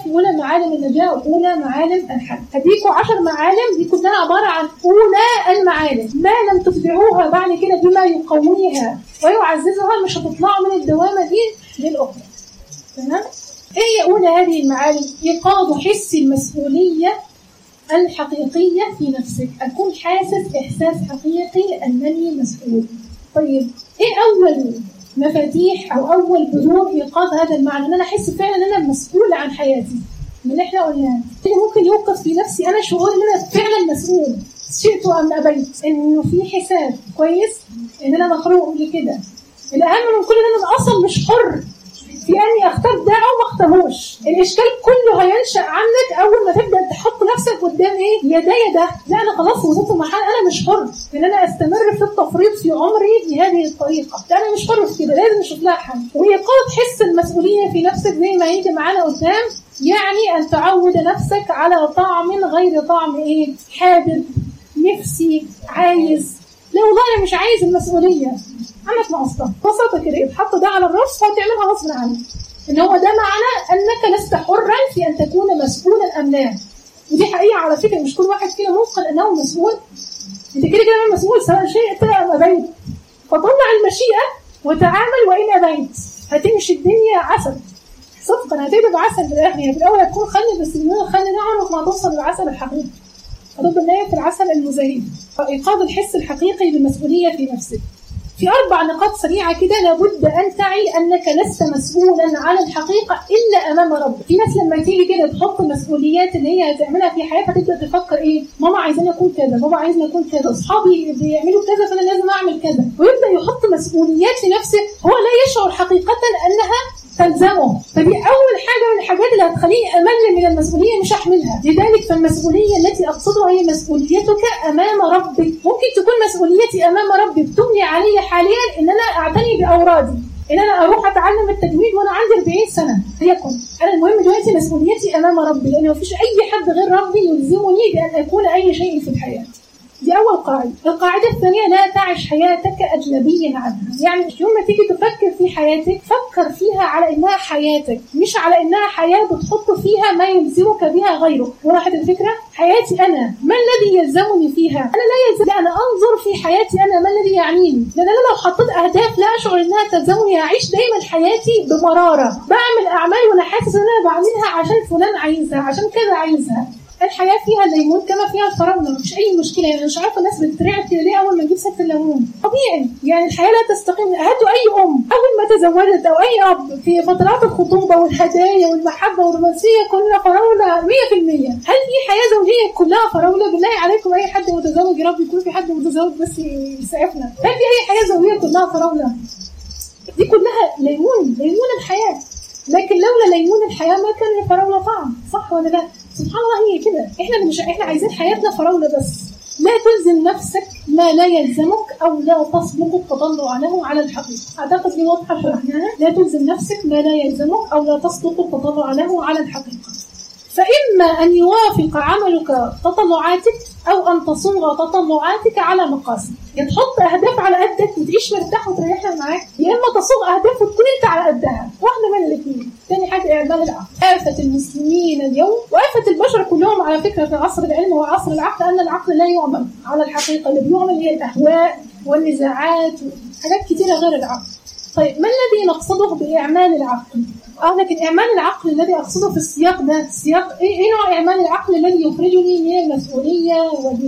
أولى معالم النجاة وأولى معالم الحل هديكوا عشر معالم دي كلها عبارة عن أولى المعالم ما لم تتبعوها بعد كده بما يقويها ويعززها مش هتطلعوا من الدوامة دي للأخرى تمام؟ إيه هي أولى هذه المعالم؟ إيقاظ حس المسؤولية الحقيقية في نفسك أكون حاسس إحساس حقيقي أنني مسؤول طيب إيه أول مفاتيح أو أول بذور إيقاظ هذا المعنى أن أنا أحس فعلا أن أنا مسؤول عن حياتي من اللي إحنا قلناه اللي ممكن يوقف في نفسي أنا شعور أن أنا فعلا مسؤول شئت أم أبيت إنه في حساب كويس إن أنا مخلوق لكده الأهم من كل ده أنا أصلا مش حر في اني اختار ده او ما اختارهوش الاشكال كله هينشا عنك اول ما تبدا تحط نفسك قدام ايه يا ده يا ده لا انا خلاص وصلت لمرحله انا مش حر ان انا استمر في التفريط في عمري بهذه الطريقه لا انا مش حر في كده لازم اشوف لها حل وايقاظ حس المسؤوليه في نفسك زي ما هيجي معانا قدام يعني ان تعود نفسك على طعم غير طعم ايه حابب نفسي عايز لا والله انا مش عايز المسؤوليه عندك ناقصه ببساطه كده يتحط ده على الراس وهتعملها غصب عنك ان هو ده معنى انك لست حرا في ان تكون مسؤولا ام لا ودي حقيقه على فكره مش كل واحد فينا موقن انه مسؤول انت كده كده مسؤول سواء شئت ام ابيت فطلع المشيئه وتعامل وان ابيت هتمشي الدنيا عسل صدقا هتبقى بعسل في الاخر يعني في الاول هتكون خل بس من الخل ده عمرك ما هتوصل للعسل الحقيقي هتفضل نايم في العسل المزهي ايقاظ الحس الحقيقي بالمسؤوليه في نفسك في أربع نقاط سريعة كده لابد أن تعي أنك لست مسؤولا عن الحقيقة إلا أمام ربك. في ناس لما تيجي كده تحط مسؤوليات اللي هي هتعملها في حياتها تبدأ تفكر إيه؟ ماما عايزاني أكون كذا، بابا عايزني أكون كذا، أصحابي بيعملوا كذا فأنا لازم أعمل كذا، ويبدأ يحط مسؤوليات لنفسه هو لا يشعر حقيقة أنها تلزمه فدي أول حاجة من الحاجات اللي هتخليني أمل من المسؤولية مش أحملها لذلك فالمسؤولية التي أقصدها هي مسؤوليتك أمام ربك ممكن تكون مسؤوليتي أمام ربي بتملي علي حاليا إن أنا أعتني بأورادي ان انا اروح اتعلم التجويد وانا عندي 40 سنه ليكن انا المهم دلوقتي مسؤوليتي امام ربي لان مفيش اي حد غير ربي يلزمني بان اكون اي شيء في الحياه دي أول قاعدة، القاعدة الثانية لا تعش حياتك أجنبيا عنها، يعني يوم ما تيجي تفكر في حياتك فكر فيها على إنها حياتك، مش على إنها حياة بتحط فيها ما يلزمك بها غيرك، وراحت الفكرة؟ حياتي أنا، ما الذي يلزمني فيها؟ أنا لا يلزمني أنا أنظر في حياتي أنا ما الذي يعنيني؟ لأن أنا لو حطيت أهداف لا أشعر إنها تلزمني أعيش دايما حياتي بمرارة، بعمل أعمال وأنا حاسس إن أنا بعملها عشان فلان عايزها، عشان كذا عايزها، الحياه فيها ليمون كما فيها الفراوله مفيش اي مشكله يعني مش عارفه الناس بتترعب كده ليه اول ما نجيب سيره الليمون طبيعي يعني الحياه لا تستقيم هاتوا اي ام اول ما تزوجت او اي اب في فترات الخطوبه والهدايا والمحبه والرومانسيه كلنا فراوله 100% هل في حياه زوجيه كلها فراوله بالله عليكم اي حد متزوج يا رب يكون في حد متزوج بس يسعفنا هل في اي حياه زوجيه كلها فراوله دي كلها ليمون ليمون الحياه لكن لولا ليمون الحياه ما كان الفراوله طعم صح ولا لا؟ سبحان الله هي كده احنا مش احنا عايزين حياتنا فراوله بس لا تلزم نفسك ما لا يلزمك او لا تسبق التطلع له على الحقيقه اعتقد دي واضحه شرحناها لا تلزم نفسك ما لا يلزمك او لا تسبق التطلع له على الحقيقه فإما أن يوافق عملك تطلعاتك أو أن تصوغ تطلعاتك على مقاصد يا تحط أهداف على قدك وتعيش مرتاح وتريحها معاك يا إما تصوغ أهداف وتكون أنت على قدها واحدة من الاثنين تاني حاجة إعمال العقل آفة المسلمين اليوم وآفة البشر كلهم على فكرة في عصر العلم وعصر العقل أن العقل لا يعمل على الحقيقة اللي بيعمل هي الأهواء والنزاعات وحاجات كتيرة غير العقل طيب ما الذي نقصده بإعمال العقل؟ اه لكن اعمال العقل الذي اقصده في السياق ده سياق ايه, إيه نوع اعمال العقل الذي يخرجني من المسؤوليه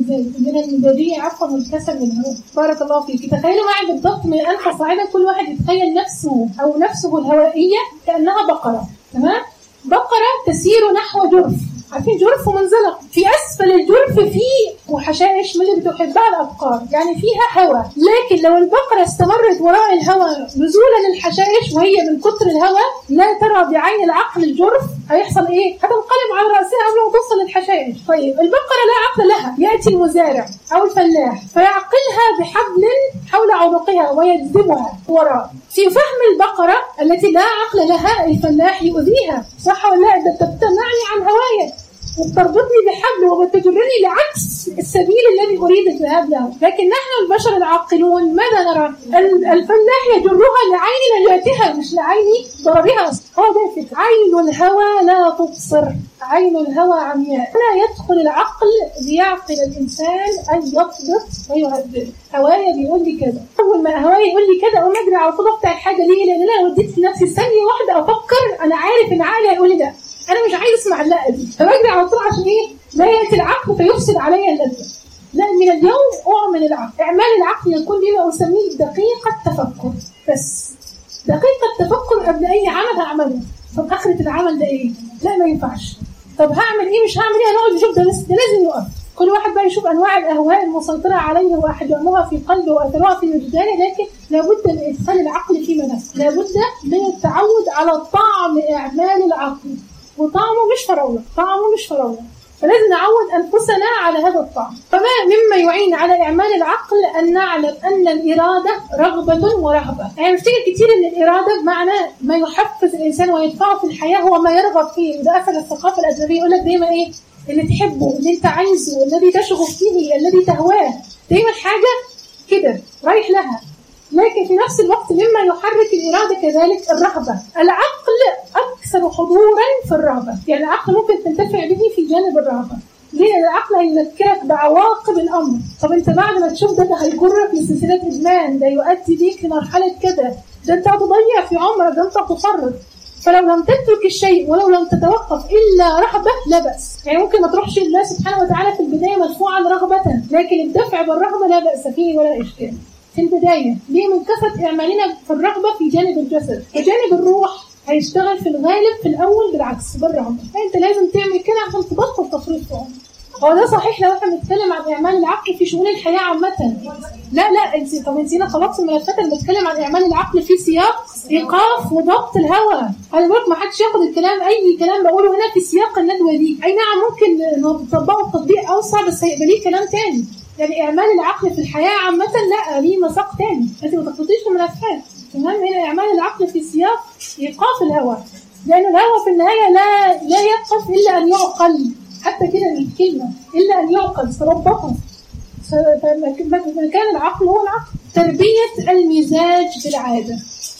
من المزاجيه عفوا والكسل والهوى بارك الله فيك تخيلوا معي بالضبط من الف صاعدا كل واحد يتخيل نفسه او نفسه الهوائيه كانها بقره تمام بقره تسير نحو جرف عارفين جرف ومنزلق في اسفل الجرف في وحشائش من اللي بتحبها الابقار يعني فيها هواء لكن لو البقره استمرت وراء الهواء نزولا للحشائش وهي من كتر الهواء لا ترى بعين العقل الجرف هيحصل ايه؟ هتنقلب على راسها قبل ما توصل للحشائش طيب البقره لا عقل لها ياتي المزارع او الفلاح فيعقلها بحبل حول عنقها ويجذبها وراء في فهم البقرة التي لا عقل لها الفلاح يؤذيها صح ولا لا؟ ده تمنعني عن هوايا وبتربطني بحبل وبتجرني لعكس السبيل الذي اريد الذهاب له لكن نحن البشر العاقلون ماذا نرى ال- الفلاح يجرها لعين نجاتها مش لعين ضررها هو ده الفكرة عين الهوى لا تبصر عين الهوى عمياء لا يدخل العقل ليعقل الانسان ان يضبط ويهذب هوايا بيقول لي كده اول ما هوايا يقول لي كده اقوم اجري على طول افتح الحاجه ليه لان انا لو اديت نفسي ثانيه واحده افكر انا عارف ان عقلي هيقول لي ده انا مش عايز اسمع اللقه دي فبجري على طول عشان ايه لا ياتي العقل فيفسد علي اللذه لا من اليوم اعمل العقل اعمال العقل يكون بما اسميه دقيقه تفكر بس دقيقه تفكر قبل اي عمل هعمله طب اخره العمل ده ايه لا ما ينفعش طب هعمل ايه مش هعمل ايه هنقعد نشوف ده بس ده لازم يقف كل واحد بقى يشوف انواع الاهواء المسيطره عليه واحجامها في قلبه واثرها في وجدانه لكن لابد من ادخال العقل في منافسه لابد من التعود على طعم اعمال العقل وطعمه مش فراوله طعمه مش فراوله فلازم نعود انفسنا على هذا الطعم فما مما يعين على اعمال العقل ان نعلم ان الاراده رغبه ورهبه يعني نفتكر كتير ان الاراده بمعنى ما يحفز الانسان ويدفعه في الحياه هو ما يرغب فيه وده اثر الثقافه الاجنبيه يقول لك دايما ايه اللي تحبه اللي انت عايزه الذي تشغف فيه الذي تهواه دايما حاجه كده رايح لها لكن في نفس الوقت مما يحرك الإرادة كذلك الرهبة العقل أكثر حضورا في الرهبة يعني العقل ممكن تنتفع به في جانب الرهبة ليه لأن العقل هيذكرك بعواقب الأمر طب أنت بعد ما تشوف ده ده هيجرك لسلسلة إدمان ده يؤدي بيك لمرحلة كده ده أنت هتضيع في عمرك ده أنت هتفرط فلو لم تترك الشيء ولو لم تتوقف الا رهبه لا باس، يعني ممكن ما تروحش لله سبحانه وتعالى في البدايه مدفوعا رغبه، لكن الدفع بالرغبه لا باس فيه ولا اشكال. في البدايه، ليه من كثره اعمالنا في الرغبه في جانب الجسد، وجانب الروح هيشتغل في الغالب في الاول بالعكس بالرغبه، فانت لازم تعمل كده عشان تبطل تفريط في عمرك. هو ده صحيح لو احنا بنتكلم عن اعمال العقل في شؤون الحياه عامه لا لا انت طب انت خلاص الملفات اللي بتتكلم عن اعمال العقل في سياق ايقاف وضبط الهوى خلي بالك ما حدش ياخد الكلام اي كلام بقوله هنا في سياق الندوه دي اي نعم ممكن نطبقه تطبيق اوسع بس هيبقى ليه كلام تاني يعني اعمال العقل في الحياه عامه لا ليه مساق تاني انت ما تخلطيش الملفات المهم هنا اعمال العقل في سياق ايقاف الهوى لان الهوى في النهايه لا لا يقف الا ان يعقل حتى كده الكلمة إلا أن يعقل تربطه فكان العقل هو العقل تربية المزاج بالعادة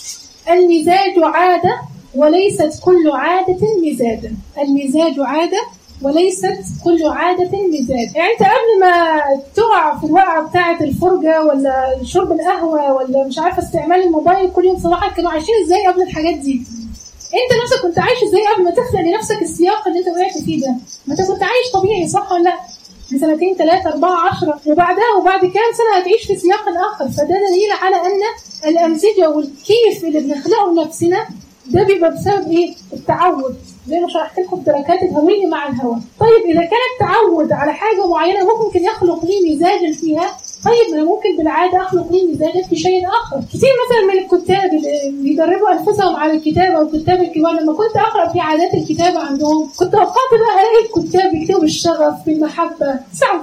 المزاج عادة وليست كل عادة مزاجا المزاج عادة وليست كل عادة مزاج يعني انت قبل ما تقع في الوقعة بتاعة الفرجة ولا شرب القهوة ولا مش عارفة استعمال الموبايل كل يوم صباحا كانوا عايشين ازاي قبل الحاجات دي انت نفسك كنت عايش ازاي قبل ما تخلق لنفسك السياق اللي انت وقعت فيه ده ما انت كنت عايش طبيعي صح ولا لا من سنتين ثلاثة أربعة عشرة وبعدها وبعد كام سنة هتعيش في سياق آخر فده دليل على أن الأمزجة والكيف اللي بنخلقه لنفسنا ده بيبقى بسبب إيه؟ التعود زي ما شرحت لكم الدركات الهوية مع الهواء طيب إذا كان التعود على حاجة معينة ممكن يخلق لي مزاجا فيها طيب انا ممكن بالعاده اخلق لي مزاجا في شيء اخر كتير مثلا من الكتاب اللي بيدربوا انفسهم على الكتابه والكتاب الكبار لما كنت اقرا في عادات الكتابه عندهم كنت اوقات بقى الاقي الكتاب بيكتبوا بالشغف بالمحبه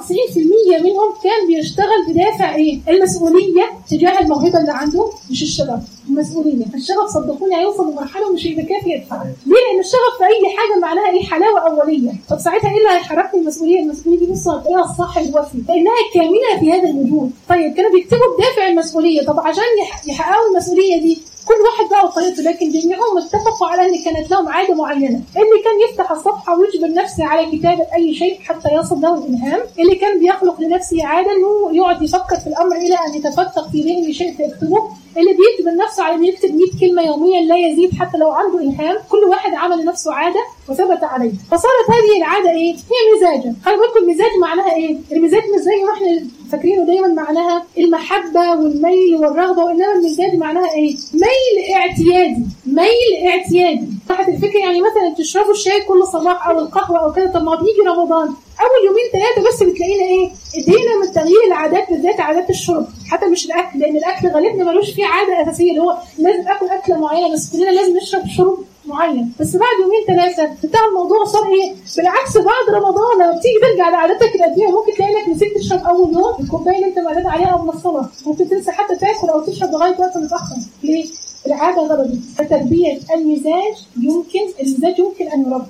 99% منهم كان بيشتغل بدافع ايه المسؤوليه تجاه الموهبه اللي عنده مش الشغف المسؤوليه الشغف صدقوني هيوصل لمرحله مش هيبقى كافي يدفع ليه لان الشغف في اي حاجه معناها ايه حلاوه اوليه طب ساعتها ايه اللي هيحركني المسؤوليه المسؤوليه دي بص هتلاقيها الصح الوفي لانها كامنه في هذا الوجود طيب كانوا بيكتبوا بدافع المسؤوليه طب عشان يحققوا المسؤوليه دي كل واحد بقى وطريقته لكن جميعهم اتفقوا على ان كانت لهم عاده معينه اللي كان يفتح الصفحه ويجبر نفسه على كتابه اي شيء حتى يصل له الالهام اللي كان بيخلق لنفسه عاده انه يقعد يفكر في الامر الى ان يتفتق في ذهنه شيء فيكتبه اللي بيجبر نفسه على انه يكتب 100 كلمه يوميا لا يزيد حتى لو عنده الهام كل واحد عمل لنفسه عاده وثبت عليه فصارت هذه العاده ايه هي مزاجا خلي بالكم المزاج معناها ايه المزاج مش زي ما احنا فاكرينه دايما معناها المحبه والميل والرغبه وانما المزاج معناها ايه ميل اعتيادي ميل اعتيادي راحت الفكره يعني مثلا تشربوا الشاي كل صباح او القهوه او كده طب ما بيجي رمضان اول يومين ثلاثه بس بتلاقينا ايه ادينا من تغيير العادات بالذات عادات الشرب حتى مش الاكل لان الاكل غالبنا ملوش فيه عاده اساسيه اللي هو لازم اكل اكله معينه بس كلنا لازم نشرب شرب معين بس بعد يومين ثلاثه بتاع الموضوع صار ايه بالعكس بعد رمضان لما بتيجي ترجع لعاداتك القديمه ممكن تلاقي انك نسيت تشرب اول يوم الكوبايه اللي انت معتاد عليها قبل الصلاه ممكن تنسى حتى تاكل او تشرب لغايه وقت متاخر ليه؟ العاده غلط فتربيه المزاج يمكن المزاج يمكن ان يربى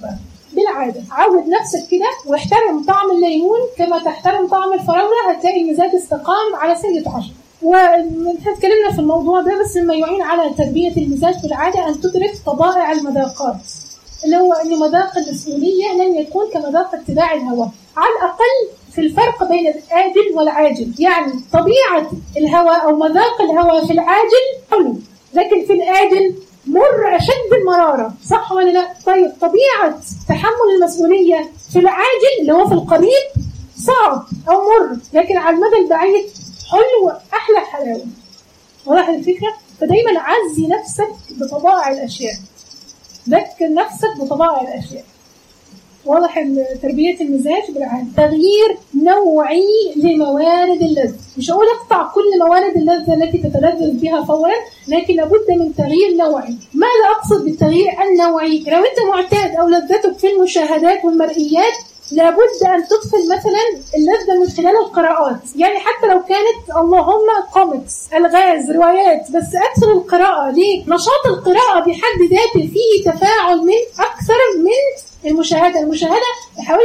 بالعاده عود نفسك كده واحترم طعم الليمون كما تحترم طعم الفراوله هتلاقي المزاج استقام على سنه عشر واحنا اتكلمنا في الموضوع ده بس مما يعين على تربيه المزاج بالعاده ان تدرك طبائع المذاقات اللي هو ان مذاق المسؤوليه لن يكون كمذاق اتباع الهوى على الاقل في الفرق بين الآجل والعاجل يعني طبيعة الهوى أو مذاق الهوى في العاجل حلو لكن في الآجل مر أشد المرارة صح ولا لا؟ طيب طبيعة تحمل المسؤولية في العاجل اللي هو في القريب صعب أو مر لكن على المدى البعيد حلو أحلى حلاوة واضح الفكرة؟ فدايما عزي نفسك بطبائع الأشياء ذكر نفسك بطبائع الأشياء واضح ان تربية المزاج بالعادة تغيير نوعي لموارد اللذة مش هقول اقطع كل موارد اللذة التي تتلذذ بها فورا لكن لابد من تغيير نوعي ماذا أقصد بالتغيير النوعي لو أنت معتاد أو لذتك في المشاهدات والمرئيات لابد أن تدخل مثلا اللذة من خلال القراءات يعني حتى لو كانت اللهم كوميكس ألغاز روايات بس أدخل القراءة ليه؟ نشاط القراءة بحد ذاته فيه تفاعل من أكثر من المشاهدة المشاهدة حوالي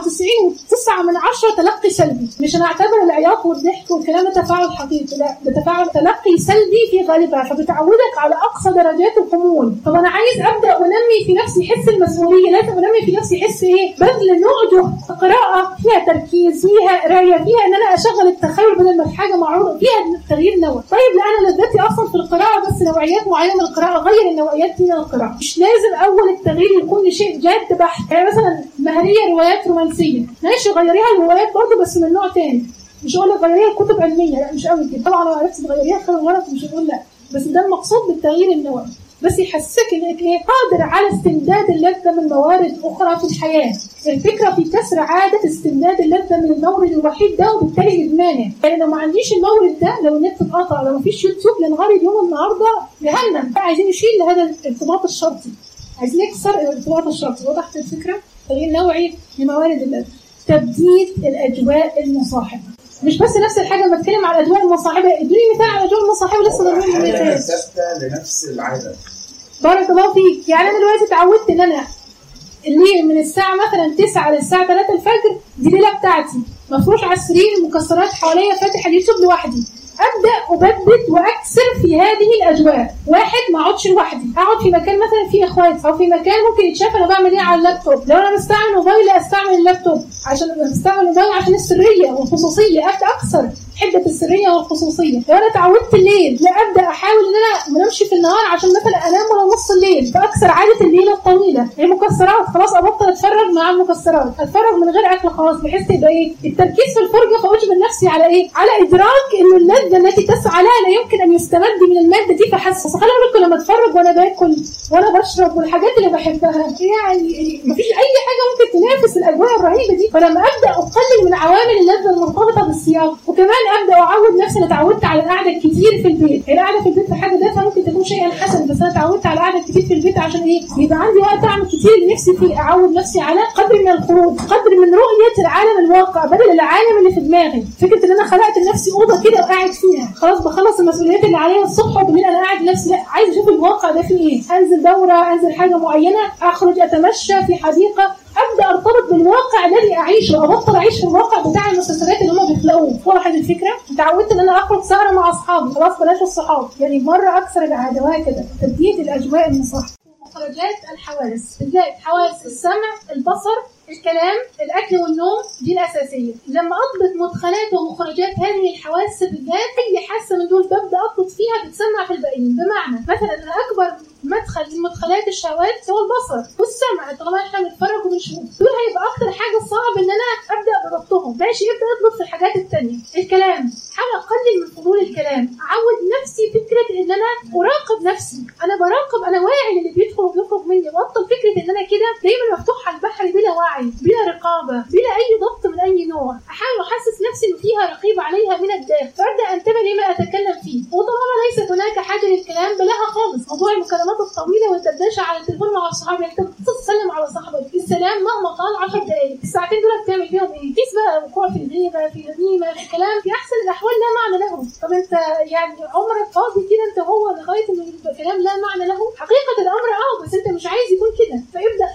99 و9 من 10 تلقي سلبي مش انا اعتبر العياط والضحك والكلام ده تفاعل حقيقي لا ده تفاعل تلقي سلبي في غالبها فبتعودك على اقصى درجات الخمول طب انا عايز ابدا انمي في نفسي حس المسؤوليه لازم انمي في نفسي حس ايه بذل نعجه قراءه فيها تركيز فيها قرايه فيها ان انا اشغل التخيل بدل ما حاجه معروضه فيها تغيير نوع طيب لا انا لذتي اصلا في القراءه بس نوعيات معينه من القراءه غير النوعيات دي من القراءه مش لازم اول التغيير يكون لشيء جاد بحت يعني مثلا مهريه روايات رومانسيه ماشي غيريها الروايات برضه بس من نوع تاني مش هقول لك غيريها كتب علميه لا مش قوي كده طبعا لو عرفت تغيريها خير وغلط مش هقول لا بس ده المقصود بالتغيير النوعي بس يحسسك انك ايه قادر على استمداد اللذه من موارد اخرى في الحياه الفكره في كسر عاده استمداد اللذه من المورد الوحيد ده وبالتالي ادمانه يعني لو ما عنديش المورد ده لو النت اتقطع لو ما فيش يوتيوب لنهار اليوم النهارده جهنم عايزين نشيل هذا الارتباط الشرطي عايزين نكسر الارتباط الشرطي وضحت الفكره تغيير نوعي لموارد اللذة تبديد الأجواء المصاحبة مش بس نفس الحاجة لما اتكلم على الأجواء المصاحبة ادوني مثال على الأجواء المصاحبة لسه ضروري مثال ثابتة لنفس العادة بارك الله فيك يعني أنا دلوقتي اتعودت إن أنا اللي من الساعة مثلا 9 للساعة 3 الفجر دي ليلة بتاعتي مفروش على السرير المكسرات حواليا فاتح اليوتيوب لوحدي ابدا ابدد واكسر في هذه الاجواء واحد ما اقعدش لوحدي اقعد في مكان مثلا فيه اخوات او في مكان ممكن يتشاف انا بعمل ايه على اللابتوب لو انا بستعمل موبايل استعمل اللابتوب عشان بستعمل الموبايل عشان السريه والخصوصيه ابدا اكسر حده السريه والخصوصيه لو انا اتعودت الليل لا ابدا احاول ان انا ما انامش في النهار عشان مثلا انام ولا نص الليل فاكسر عاده الليله الطويله المكسرات خلاص ابطل اتفرج مع المكسرات اتفرج من غير اكل خلاص بحيث يبقى ايه التركيز في الفرجه فاجبر نفسي على ايه على ادراك ان اللذه التي تسعى لها لا يمكن ان يستمد من الماده دي فحس بس خلي بالكم لما اتفرج وانا باكل وانا بشرب والحاجات اللي بحبها يعني مفيش اي حاجه ممكن تنافس الاجواء الرهيبه دي فلما ابدا اقلل من عوامل اللذه المرتبطه بالسياق وكمان ابدا اعود نفسي انا اتعودت على القعده الكتير في البيت القعده في البيت في حد ذاتها ممكن تكون شيئا حسن بس انا اتعودت على القعده الكتير في البيت عشان ايه يبقى عندي وقت اعمل كتير نفسي فيه اعود نفسي على قدر من الخروج قدر من رؤيه العالم الواقع بدل العالم اللي في دماغي فكره ان انا خلقت لنفسي اوضه كده وقاعد فيها خلاص بخلص المسؤوليات اللي عليا الصبح وبالليل انا قاعد نفسي لا عايز اشوف الواقع ده فيه ايه انزل دوره انزل حاجه معينه اخرج اتمشى في حديقه ابدا ارتبط بالواقع الذي اعيشه ابطل اعيش في الواقع بتاع المسلسلات اللي هم بيخلقوه واضحه الفكره اتعودت ان انا اخرج سهره مع اصحابي خلاص بلاش الصحاب يعني مره اكثر العاده وهكذا تبديد الاجواء المصاحبه مخرجات الحواس بالذات حواس السمع البصر الكلام الاكل والنوم دي الاساسيه لما اضبط مدخلات ومخرجات هذه الحواس بالذات اي حاسه من دول ببدا اضبط فيها بتسمع في الباقيين بمعنى مثلا انا اكبر مدخل من مدخلات الشهوات هو البصر والسمع طالما احنا بنتفرج وبنشوف دول هيبقى اكتر حاجه صعب ان انا ابدا بضبطهم ماشي ابدا اضبط في الحاجات الثانيه الكلام حاول اقلل من فضول الكلام اعود نفسي فكره ان انا اراقب نفسي انا براقب انا واعي للي بيدخل وبيخرج مني بطل فكره ان انا كده دايما مفتوح على البحر بلا وعي بلا رقابه بلا اي ضبط من اي نوع احاول احسس نفسي ان فيها رقيب عليها من الداخل فابدا انتبه لما اتكلم فيه وطالما ليست هناك حاجه للكلام بلاها خالص موضوع المكالمات الطويله والدردشه على التليفون مع الصحاب يعني انت تسلم على صاحبك السلام مهما طال 10 دقائق الساعتين دول بتعمل فيهم ايه؟ قيس بقى وقوع في الغيبه في النميمه في الكلام في احسن الاحوال لا معنى له طب انت يعني عمرك فاضي كده انت هو لغايه ان يبقى كلام لا معنى له حقيقه الامر اه بس انت مش عايز يكون كده فابدا اضبط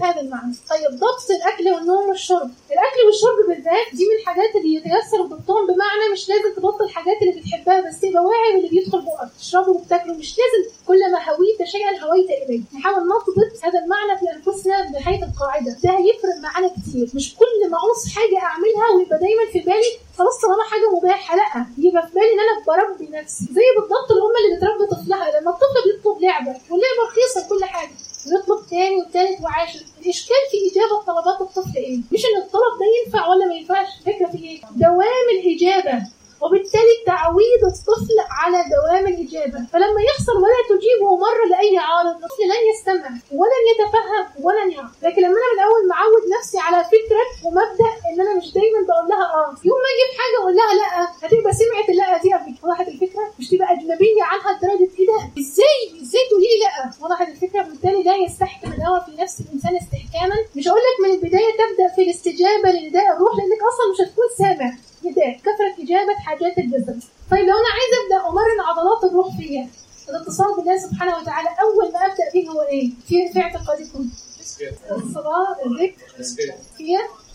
هذا المعنى طيب ضبط الاكل والنوم والشرب الاكل والشرب بالذات دي من الحاجات اللي يتيسر ضبطهم بمعنى مش لازم تبطل الحاجات اللي بتحبها بس تبقى واعي باللي بيدخل بقك تشربه وبتاكله مش لازم كلما هويت شيئا هويت اليه نحاول نضبط هذا المعنى في انفسنا بحيث القاعده ده هيفرق معانا كتير مش كل ما اعوز حاجه اعملها ويبقى دايما في بالي خلاص طالما حاجه مباحه لا يبقى في بالي ان انا بربي نفسي زي بالضبط الام اللي بتربي طفلها لما الطفل بيطلب لعبه واللعبه رخيصه كل حاجه بيطلب تاني وتالت وعاشر الاشكال في اجابه طلبات الطفل ايه مش ان الطلب ده ينفع ولا ما ينفعش الفكره في ايه دوام الاجابه وبالتالي تعويد الطفل على دوام الإجابة فلما يحصل ولا تجيبه مرة لأي عارض الطفل لن يستمع ولن يتفهم ولن يعرف لكن لما أنا من الأول معود نفسي على فكرة ومبدأ إن أنا مش دايما بقول لها آه يوم ما أجيب حاجة أقول لها لا هتبقى سمعت اللا دي قبل كده. وضحت الفكرة مش تبقى أجنبية عنها لدرجة إيه ده إزاي إزاي تقولي لي لا وضحت الفكرة بالتالي ده يستحكم الهوى في نفس الإنسان استحكاما مش هقول لك من البداية تبدأ في الاستجابة لنداء الروح لأنك أصلا مش هتكون سامع نداء كثرة إجابة حاجات الجسد طيب لو أنا عايزة أبدأ أمرن عضلات الروح فيا الاتصال بالله سبحانه وتعالى أول ما أبدأ به هو إيه؟ في, في اعتقادكم الصلاة الذكر هي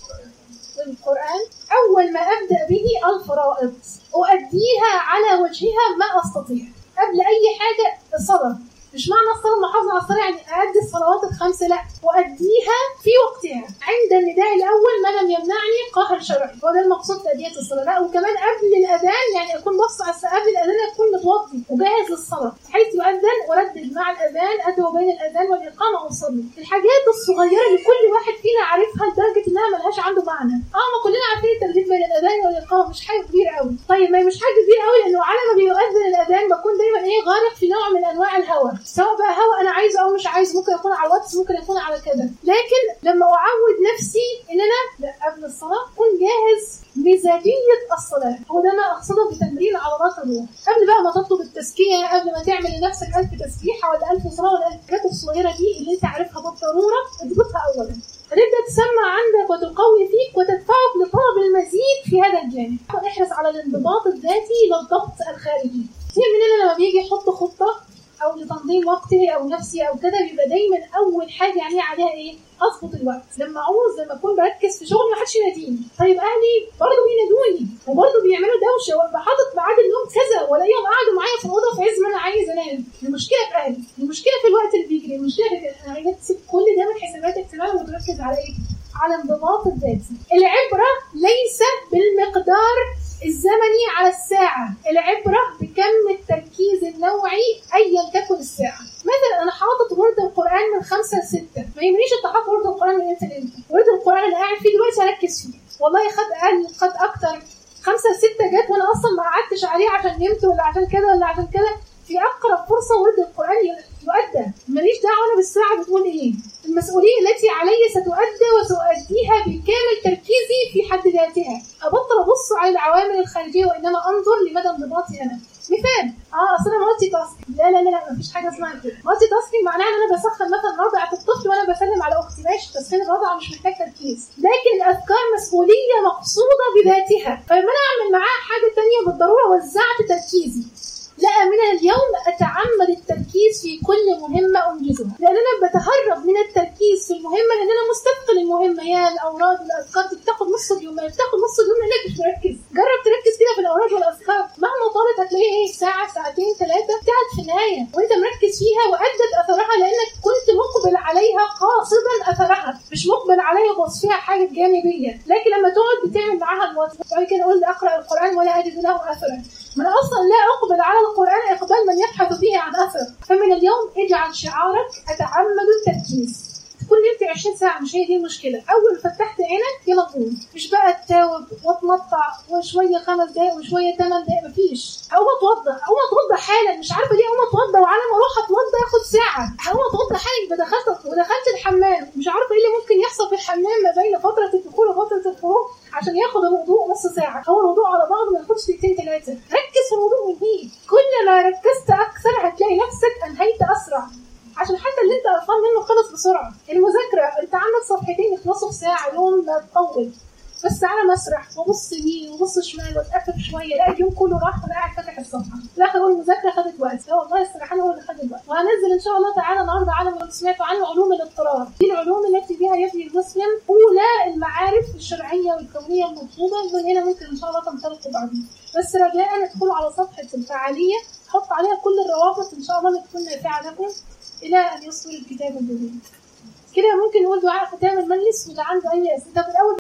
والقرآن أول ما أبدأ به الفرائض أؤديها على وجهها ما أستطيع قبل أي حاجة الصلاة مش معنى الصلاة المحافظة على الصلاة يعني أؤدي الصلوات الخمسة لا وأديها في وقتها عند النداء الأول ما لم يمنعني قهر شرعي هو ده المقصود تأدية الصلاة لا وكمان قبل الأذان يعني أكون بص على الساعة قبل الأذان أكون متوضي وجاهز للصلاة حيث يؤذن وردد مع الأذان أدعو بين الأذان والإقامة وأصلي الحاجات الصغيرة اللي كل واحد فينا عارفها لدرجة إنها ملهاش عنده معنى اه ما كلنا عارفين الترديد بين الأذان والإقامة مش حاجة كبيرة قوي طيب ما هي مش حاجة كبيرة قوي لأنه على ما بيؤذن الأذان بكون دايما إيه غارق في نوع من أنواع الهوى سواء بقى هوا انا عايزه او مش عايزه ممكن يكون على الواتس ممكن يكون على كده لكن لما اعود نفسي ان انا لا قبل الصلاه اكون جاهز مزاجيه الصلاه هو ده ما اقصده بتمرين عضلات الروح قبل بقى ما تطلب التزكيه قبل ما تعمل لنفسك ألف تسبيحه ولا ألف صلاه ولا الحاجات الصغيره دي اللي انت عارفها بالضروره اضبطها اولا هتبدا تسمع عندك وتقوي فيك وتدفعك لطلب المزيد في هذا الجانب احرص على الانضباط الذاتي للضبط الخارجي كتير مننا لما بيجي يحط خطه او لتنظيم وقته او نفسي او كده بيبقى دايما اول حاجه يعني عليها ايه؟ اظبط الوقت لما اعوز لما اكون بركز في شغلي محدش يناديني طيب اهلي برضه بينادوني وبرضه بيعملوا دوشه وابقى حاطط ميعاد النوم كذا والاقيهم قعدوا معايا في الاوضه في عز ما انا عايز انام المشكله في اهلي المشكله في الوقت اللي بيجري المشكله في انا عايزه تسيب كل ده من حساباتك تماما وتركز على ايه؟ على انضباط الذاتي العبره ليس بالمقدار الزمني على الساعة العبرة بكم التركيز النوعي أيا تكن الساعة مثلا أنا حاطط ورد القرآن من خمسة لستة ما يهمنيش أنت حاطط ورد القرآن من إمتى لإمتى ورد القرآن اللي قاعد فيه دلوقتي هركز فيه والله خد أقل خد أكتر خمسة ستة جت وأنا أصلا ما قعدتش عليه عشان نمت ولا عشان كده ولا عشان كده في أقرب فرصة ورد القرآن يؤدى ماليش دعوة أنا بالساعة بتقول إيه المسؤولية التي علي ستؤدى وسأؤديها بكامل تركيزي في حد ذاتها أبطل أبص على العوامل الخارجية وإنما أنظر لمدى انضباطي أنا مثال اه اصل انا مالتي تاسكينج لا لا لا لا مفيش حاجه اسمها كده مالتي تاسكينج معناها ان انا بسخن مثلا رضعه الطفل وانا بسلم على اختي ماشي تسخين الرضعه مش محتاج تركيز لكن الاذكار مسؤوليه مقصوده بذاتها فلما انا اعمل معاها حاجه ثانيه بالضروره وزعت تركيزي لا من اليوم اتعمد التركيز في كل مهمه انجزها لان انا بتهرب من التركيز في المهمه لان انا مستثقل المهمه يا الاوراد والاذكار دي بتاخد نص اليوم ما بتاخد نص اليوم لانك مش مركز جرب تركز كده في الاوراد والاذكار مهما طالت هتلاقي ايه ساعه ساعتين ثلاثه بتاعت في النهايه وانت مركز فيها وادت اثرها لانك كنت مقبل عليها قاصدا اثرها مش مقبل عليها بوصفها حاجه جانبيه لكن لما تقعد بتعمل معاها الوصف بعد كده اقول اقرا القران ولا اجد له اثرا من اصلا لا اقبل على القران اقبال من يبحث فيه عن اثر فمن اليوم اجعل شعارك اتعمد التركيز تكون نمت 20 ساعة مش هي دي المشكلة، أول ما فتحت عينك يلا قوم، مش بقى تتاوب واتمطع وشوية خمس دقايق وشوية ثمان دقايق مفيش، أقوم أتوضى، أقوم أتوضى حالا، مش عارفة ليه أقوم أتوضى وعلى ما أروح أتوضى ياخد ساعة، أقوم أتوضى حالا يبقى دخلت ودخلت الحمام، مش عارفة إيه اللي ممكن يحصل في الحمام ما بين فترة الدخول وفترة الخروج عشان ياخد الوضوء نص ساعة، هو الوضوء على بعضه ما ياخدش دقيقتين ثلاثة، ركز في الوضوء والنية، كل ما ركزت أكثر هتلاقي نفسك أنهيت أسرع، عشان حتى اللي انت قرفان منه خلص بسرعه المذاكره انت عندك صفحتين يخلصوا في ساعه يوم ما تطول بس على مسرح وابص يمين وابص شمال واتاخر شويه الاقي اليوم كله راح وانا قاعد فاتح الصفحه في الاخر اقول المذاكره خدت وقت لا والله السرحان هو اللي خد الوقت وهنزل ان شاء الله تعالى النهارده على ما سمعتوا عنه علوم الاضطرار دي العلوم التي بها يبني المسلم اولى المعارف الشرعيه والكونيه المطلوبه من هنا ممكن ان شاء الله تنطلقوا بعدين بس رجاء ادخلوا على صفحه الفعاليه حط عليها كل الروابط ان شاء الله اللي تكون نافعه لكم الى ان يصدر الكتاب الجديد كده ممكن نقول دعاء ختام المجلس وده عنده اي اسئله طب الاول